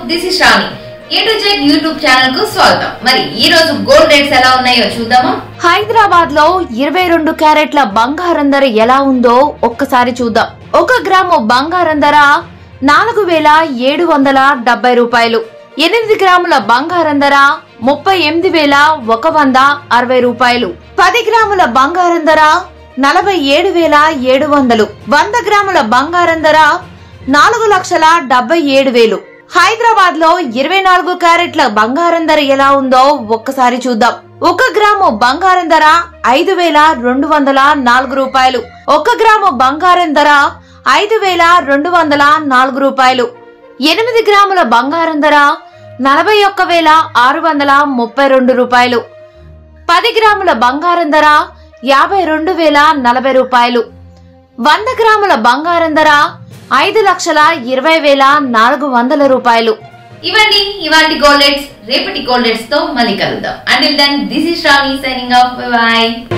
this is Shravani A to Z YouTube channel కు స్వాగతం మరి ఈ రోజు గోల్డ్ రేట్స్ ఎలా ఉన్నాయో చూద్దామా హైదరాబాద్ లో ఇరవై రెండు క్యారెట్ల బంగారం ధర ఎలా ఉందో ఒక్కసారి చూద్దాం ఒక గ్రాము బంగారం ధర నాలుగు వేల ఏడు వందల డెబ్బై రూపాయలు ఎనిమిది గ్రాముల బంగారం ధర ముప్పై ఎనిమిది వేల ఒక వంద అరవై రూపాయలు పది గ్రాముల బంగారం ధర నలభై ఏడు వేల ఏడు వందలు వంద గ్రాముల బంగారం ధర నాలుగు లక్షల డెబ్బై ఏడు వేలు హైదరాబాద్ లో ఇరవై నాలుగు క్యారెట్ల బంగారం ధర ఎలా ఉందో ఒక్కసారి చూద్దాం ఒక గ్రాము బంగారం ధర ఐదు వేల రెండు వందల నాలుగు రూపాయలు ఒక గ్రాము బంగారం ధర ఐదు వేల రెండు వందల నాలుగు రూపాయలు ఎనిమిది గ్రాముల బంగారం ధర నలభై ఒక్క వేల ఆరు వందల ముప్పై రెండు రూపాయలు పది గ్రాముల బంగారం ధర యాభై రెండు వేల నలభై రూపాయలు వంద గ్రాముల బంగారం ధర ఐదు లక్షల ఇరవై వేల నాలుగు వందల రూపాయలు ఇవన్నీ ఇవాటి గోల్డ్ రేట్స్ రేపటి గోల్డ్ రేట్స్ తో మళ్ళీ కలుద్దాం and then this is Shravani signing off by